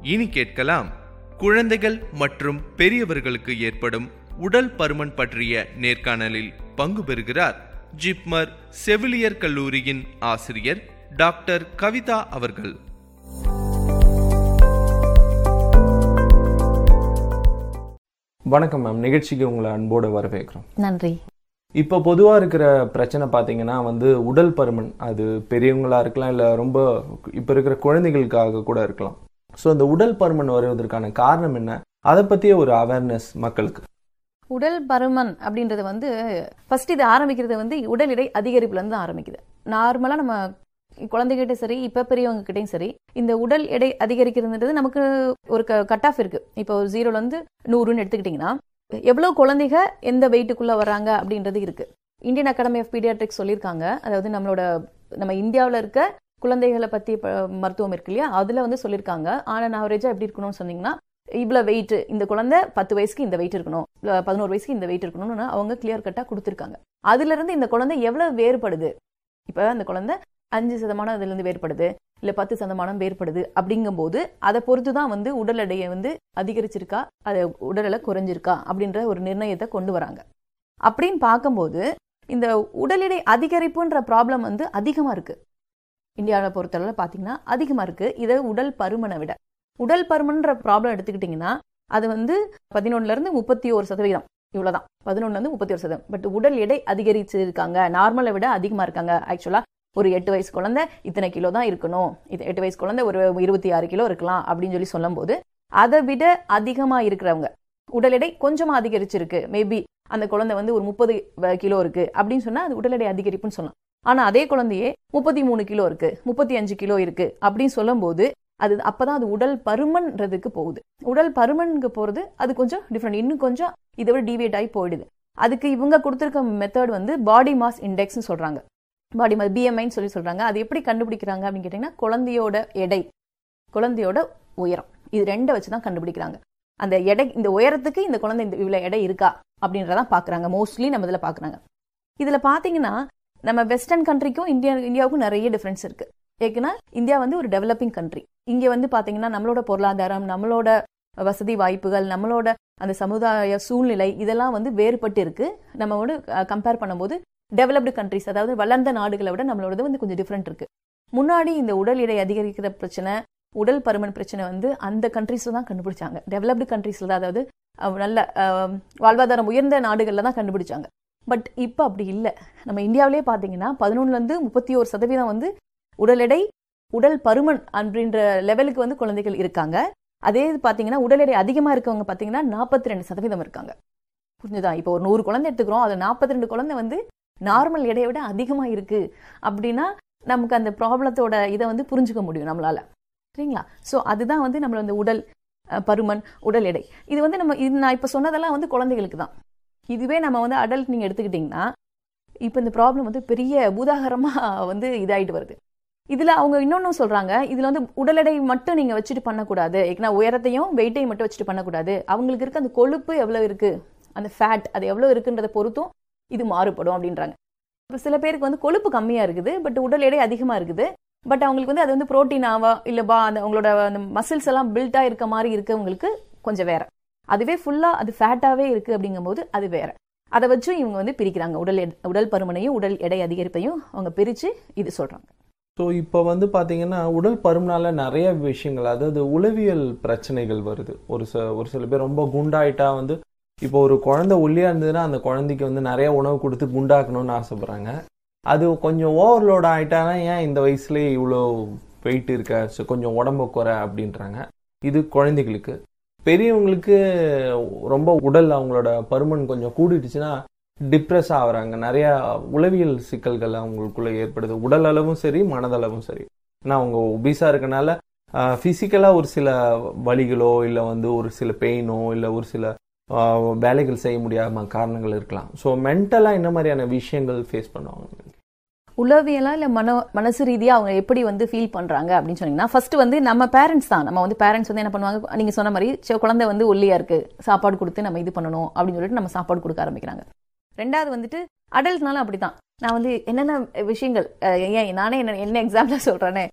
இனி கேட்கலாம் குழந்தைகள் மற்றும் பெரியவர்களுக்கு ஏற்படும் உடல் பருமன் பற்றிய நேர்காணலில் பங்கு பெறுகிறார் ஜிப்மர் செவிலியர் கல்லூரியின் ஆசிரியர் டாக்டர் கவிதா அவர்கள் வணக்கம் மேம் நிகழ்ச்சிக்கு உங்களை அன்போடு வரவேற்கிறோம் நன்றி இப்போ பொதுவாக இருக்கிற பிரச்சனை பார்த்தீங்கன்னா வந்து உடல் பருமன் அது பெரியவங்களா இருக்கலாம் இல்லை ரொம்ப இப்போ இருக்கிற குழந்தைகளுக்காக கூட இருக்கலாம் ஸோ இந்த உடல் பருமன் வருவதற்கான காரணம் என்ன அதை பற்றிய ஒரு அவேர்னஸ் மக்களுக்கு உடல் பருமன் அப்படின்றது வந்து ஃபர்ஸ்ட் இது ஆரம்பிக்கிறது வந்து உடல் எடை அதிகரிப்புல இருந்து தான் ஆரம்பிக்குது நார்மலா நம்ம குழந்தைகிட்ட சரி இப்ப பெரியவங்க கிட்டயும் சரி இந்த உடல் எடை அதிகரிக்கிறதுன்றது நமக்கு ஒரு கட் ஆஃப் இருக்கு இப்போ ஜீரோல இருந்து நூறுன்னு எடுத்துக்கிட்டீங்கன்னா எவ்வளவு குழந்தைங்க எந்த வெயிட்டுக்குள்ள வராங்க அப்படின்றது இருக்கு இந்தியன் அகாடமி ஆஃப் பீடியாட்ரிக்ஸ் சொல்லியிருக்காங்க அதாவது நம்மளோட நம்ம இந்தியாவில் இருக்க குழந்தைகளை பத்தி ப- மருத்துவம் இருக்கு இல்லையா அதுல வந்து சொல்லியிருக்காங்க ஆனா ஆவரேஜா எப்படி இருக்கணும்னு சொன்னீங்கன்னா இவ்வளவு வெயிட் இந்த குழந்தை பத்து வயசுக்கு இந்த வெயிட் இருக்கணும் இல்ல பதினோரு வயசுக்கு இந்த வெயிட் இருக்கணும்னு அவங்க கிளியர் கட்டா கொடுத்துருக்காங்க அதுல இருந்து இந்த குழந்தை எவ்வளவு வேறுபடுது இப்ப அந்த குழந்தை அஞ்சு சதமானம் அதுல இருந்து வேறுபடுது இல்ல பத்து சதமானம் வேறுபடுது அப்படிங்கும்போது அதை பொறுத்து தான் வந்து உடல் எடையை வந்து அதிகரிச்சிருக்கா அது உடல் எடை குறைஞ்சிருக்கா அப்படின்ற ஒரு நிர்ணயத்தை கொண்டு வராங்க அப்படின்னு பார்க்கும்போது இந்த உடல் எடை அதிகரிப்புன்ற ப்ராப்ளம் வந்து அதிகமா இருக்கு இந்தியாவை பொறுத்தளவில் பார்த்தீங்கன்னா அதிகமா இருக்கு இது உடல் பருமனை விட உடல் பருமன்ற ப்ராப்ளம் எடுத்துக்கிட்டிங்கன்னா அது வந்து பதினொன்னுல இருந்து முப்பத்தி ஒரு சதவீதம் இவ்வளவுதான் பதினொன்னுல இருந்து முப்பத்தி ஒரு சதவீதம் பட் உடல் எடை அதிகரிச்சு இருக்காங்க நார்மலை விட அதிகமா இருக்காங்க ஆக்சுவலா ஒரு எட்டு வயசு குழந்தை இத்தனை கிலோ தான் இருக்கணும் இது எட்டு வயசு குழந்தை ஒரு இருபத்தி ஆறு கிலோ இருக்கலாம் அப்படின்னு சொல்லி சொல்லும்போது அதை விட அதிகமா இருக்கிறவங்க உடல் எடை கொஞ்சமா அதிகரிச்சிருக்கு மேபி அந்த குழந்தை வந்து ஒரு முப்பது கிலோ இருக்கு அப்படின்னு சொன்னா அது உடல் எடை அதிகரிப்புன்னு சொல்லலாம் ஆனா அதே குழந்தையே முப்பத்தி மூணு கிலோ இருக்கு முப்பத்தி அஞ்சு கிலோ இருக்கு அப்படின்னு சொல்லும்போது அது அப்பதான் அது உடல் பருமன்றதுக்கு போகுது உடல் பருமனுக்கு போறது அது கொஞ்சம் டிஃப்ரெண்ட் இன்னும் கொஞ்சம் இதை விட டிவியேட் ஆகி போயிடுது அதுக்கு இவங்க கொடுத்துருக்க மெத்தட் வந்து பாடி மாஸ் இண்டெக்ஸ்னு சொல்றாங்க பாடி மாஸ் பிஎம்ஐன்னு சொல்லி சொல்றாங்க அது எப்படி கண்டுபிடிக்கிறாங்க அப்படின்னு கேட்டீங்கன்னா குழந்தையோட எடை குழந்தையோட உயரம் இது ரெண்டை வச்சு தான் கண்டுபிடிக்கிறாங்க அந்த எடை இந்த உயரத்துக்கு இந்த குழந்தை இந்த இவ்வளவு எடை இருக்கா அப்படின்றதான் பாக்குறாங்க மோஸ்ட்லி நம்ம இதுல பாக்குறாங்க இதுல பாத்தீங்கன்னா நம்ம வெஸ்டர்ன் கண்ட்ரிக்கும் இந்தியா இந்தியாவுக்கும் நிறைய டிஃபரன்ஸ் இருக்கு ஏன்னா இந்தியா வந்து ஒரு டெவலப்பிங் கண்ட்ரி இங்க வந்து பாத்தீங்கன்னா நம்மளோட பொருளாதாரம் நம்மளோட வசதி வாய்ப்புகள் நம்மளோட அந்த சமுதாய சூழ்நிலை இதெல்லாம் வந்து வேறுபட்டு இருக்கு நம்மளோட கம்பேர் பண்ணும்போது டெவலப்டு கண்ட்ரிஸ் அதாவது வளர்ந்த நாடுகளை விட நம்மளோடது வந்து கொஞ்சம் டிஃப்ரெண்ட் இருக்கு முன்னாடி இந்த உடல் எடை அதிகரிக்கிற பிரச்சனை உடல் பருமன் பிரச்சனை வந்து அந்த கண்ட்ரீஸ்ல தான் கண்டுபிடிச்சாங்க டெவலப்டு கண்ட்ரீஸ்ல தான் அதாவது அஹ், நல்ல அஹ், வாழ்வாதாரம் உயர்ந்த நாடுகள்ல தான் கண்டுபிடிச்சாங்க பட் இப்போ அப்படி இல்லை நம்ம இந்தியாவிலே பார்த்தீங்கன்னா பதினொன்னுல இருந்து முப்பத்தி ஒரு சதவீதம் வந்து உடல் எடை உடல் பருமன் அப்படின்ற லெவலுக்கு வந்து குழந்தைகள் இருக்காங்க அதே இது பார்த்தீங்கன்னா உடல் எடை அதிகமா இருக்கவங்க பார்த்தீங்கன்னா நாற்பத்தி ரெண்டு சதவீதம் இருக்காங்க புரிஞ்சுதா இப்போ ஒரு நூறு குழந்தை எடுத்துக்கிறோம் அது நாற்பத்தி ரெண்டு குழந்தை வந்து நார்மல் எடையை விட அதிகமா இருக்கு அப்படின்னா நமக்கு அந்த ப்ராப்ளத்தோட இதை வந்து புரிஞ்சுக்க முடியும் நம்மளால சரிங்களா ஸோ அதுதான் வந்து நம்மளோட இந்த உடல் அஹ், பருமன் உடல் எடை இது வந்து நம்ம இது நான் இப்போ சொன்னதெல்லாம் வந்து குழந்தைகளுக்கு தான் இதுவே நம்ம வந்து அடல்ட் நீங்க எடுத்துக்கிட்டிங்கன்னா இப்போ இந்த ப்ராப்ளம் வந்து பெரிய பூதாகரமா வந்து இதாயிட்டு வருது இதுல அவங்க இன்னொன்னும் சொல்றாங்க இதுல வந்து உடல் எடை மட்டும் நீங்க வச்சுட்டு பண்ணக்கூடாது ஏன்னா உயரத்தையும் வெயிட்டையும் மட்டும் வச்சுட்டு பண்ணக்கூடாது அவங்களுக்கு இருக்க அந்த கொழுப்பு எவ்வளவு இருக்கு அந்த ஃபேட் அது எவ்வளவு இருக்குன்றத பொறுத்தும் இது மாறுபடும் அப்படின்றாங்க இப்போ சில பேருக்கு வந்து கொழுப்பு கம்மியா இருக்குது பட் உடல் எடை அதிகமா இருக்குது பட் அவங்களுக்கு வந்து அது வந்து புரோட்டீனாவா இல்ல பா அந்த அவங்களோட அந்த மசில்ஸ் எல்லாம் பில்டா இருக்க மாதிரி இருக்கவங்களுக்கு கொஞ்சம் வேற அதுவே ஃபுல்லா அது ஃபேட்டாவே இருக்கு அப்படிங்கும்போது அது வேற அதை வச்சும் இவங்க வந்து பிரிக்கிறாங்க உடல் எடை- உடல் பருமனையும் உடல் எடை அதிகரிப்பையும் அவங்க பிரிச்சு இது சொல்றாங்க ஸோ இப்போ வந்து பார்த்தீங்கன்னா உடல் பருமனால நிறைய விஷயங்கள் அதாவது உளவியல் பிரச்சனைகள் வருது ஒரு சில ஒரு சில பேர் ரொம்ப குண்டாயிட்டா வந்து இப்போ ஒரு குழந்தை ஒல்லியா இருந்ததுன்னா அந்த குழந்தைக்கு வந்து நிறைய உணவு கொடுத்து குண்டாக்கணும்னு ஆசைப்படுறாங்க அது கொஞ்சம் ஓவர்லோட் ஆயிட்டானா ஏன் இந்த வயசுலயே இவ்வளோ வெயிட் இருக்க ஸோ கொஞ்சம் உடம்பு குறை அப்படின்றாங்க இது குழந்தைகளுக்கு பெரியவங்களுக்கு ரொம்ப உடல் அவங்களோட பருமன் கொஞ்சம் கூடிடுச்சுன்னா டிப்ரெஸ் ஆகுறாங்க நிறைய உளவியல் சிக்கல்கள் அவங்களுக்குள்ள ஏற்படுது உடல் அளவும் சரி மனதளவும் சரி ஏன்னா அவங்க ஒபிஸா இருக்கனால ஃபிசிக்கலாக ஒரு சில வலிகளோ இல்லை வந்து ஒரு சில பெயினோ இல்லை ஒரு சில ஆஹ், வேலைகள் செய்ய முடியாம காரணங்கள் இருக்கலாம் ஸோ மென்டலாக என்ன மாதிரியான விஷயங்கள் ஃபேஸ் பண்ணுவாங்க உளவியலா இல்ல மன மனசு ரீதியா அவங்க எப்படி வந்து ஃபீல் பண்றாங்க அப்படின்னு சொன்னீங்கன்னா ஃபர்ஸ்ட் வந்து நம்ம பேரண்ட்ஸ் தான் நம்ம வந்து பேரண்ட்ஸ் வந்து என்ன பண்ணுவாங்க நீங்க சொன்ன மாதிரி சே, குழந்தை வந்து ஒல்லியா இருக்கு சாப்பாடு கொடுத்து நம்ம இது பண்ணணும் அப்படின்னு சொல்லிட்டு நம்ம சாப்பாடு கொடுக்க ஆரம்பிக்கிறாங்க ரெண்டாவது வந்துட்டு அடல்ட்னாலும் அப்படிதான் நான் வந்து என்னென்ன விஷயங்கள் அஹ், ஏன் நானே என்ன என்ன எக்ஸாம்பிள் சொல்றேனே